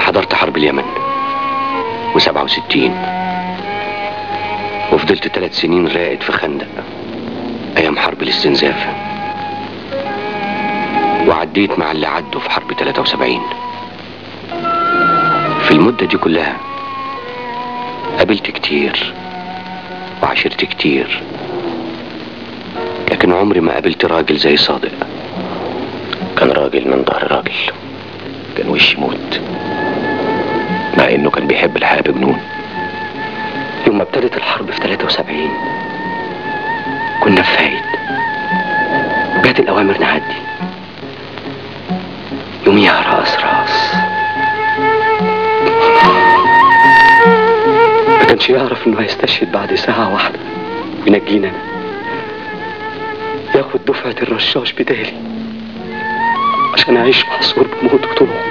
حضرت حرب اليمن وسبعة وستين وفضلت ثلاث سنين راقد في خندق أيام حرب الاستنزاف وعديت مع اللي عدوا في حرب 73 في المدة دي كلها قابلت كتير وعاشرت كتير لكن عمري ما قابلت راجل زي صادق كان راجل من ظهر راجل كان وش يموت مع انه كان بيحب الحياة بجنون يوم ما ابتدت الحرب في 73 كنا في فايد وجات الاوامر نعدي يوميها راس راس ما كانش يعرف انه هيستشهد بعد ساعة واحدة وينجينا أنا. ياخد دفعة الرشاش بدالي عشان اعيش محصور بموت وطلوع